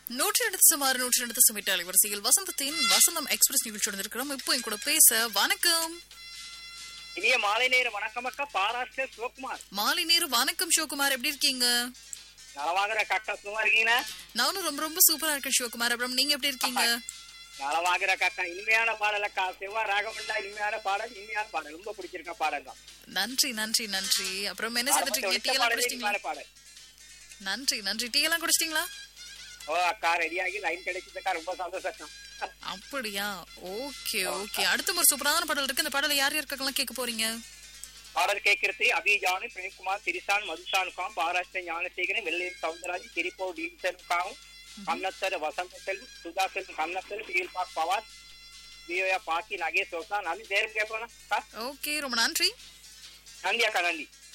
நூற்றி எடுத்து சுமார் நூற்றி எடுத்து சுமிட்டாளி வரிசையில் வசந்தத்தின் வசந்தம் எக்ஸ்பிரஸ் நிகழ்ச்சியோடு இருக்கிறோம் இப்போ என் கூட பேச வணக்கம் இனிய மாலை நேர வணக்கம் அக்கா பாராஸ்டர் சிவகுமார் மாலை நேரம் வணக்கம் சிவகுமார் எப்படி இருக்கீங்க நலவாகிற அக்கா சும்மா இருக்கீங்களா நானும் ரொம்ப ரொம்ப சூப்பரா இருக்கேன் சிவகுமார் அப்புறம் நீங்க எப்படி இருக்கீங்க நலவாகிற அக்கா இனிமையான பாடல் அக்கா சிவா ராகவண்டா இனிமையான பாடல் இனிமையான பாடல் ரொம்ப பிடிச்சிருக்க பாடல் தான் நன்றி நன்றி நன்றி அப்புறம் என்ன செய்துட்டு இருக்கீங்க டீ எல்லாம் குடிச்சிட்டீங்களா இனிமையான பாடல் நன்றி நன்றி டீ எல்லாம் குடிச்சிட்டீங்களா ஓ அக்கா ரெடியாகி லைன் கிடைச்சதுக்கா ரொம்ப சந்தோஷம் அக்கா. அப்படியா ஓகே ஓகே அடுத்த ஒரு சூப்பரான பாடல் இருக்கு இந்த பாடலை யார் யாருக்கெல்லாம் கேட்க போறீங்க பாடல் கேட்கறது அபிஜானு பிரேம்குமார் திரிசான் மதுசானுக்காம் பாராஷ்டிர ஞானசேகரன் வெள்ளையன் சவுந்தரராஜ் திரிப்போ டீன்சனுக்காகவும் கம்னத்தர் வசந்த செல்வம் சுதா செல்வம் கம்னத்தர் பிரியல் பாக் பவார் வியோயா பாக்கி நகேஷ் ரோசா நன்றி நேரம் கேட்போம் அக்கா ஓகே ரொம்ப நன்றி நன்றி அக்கா நன்றி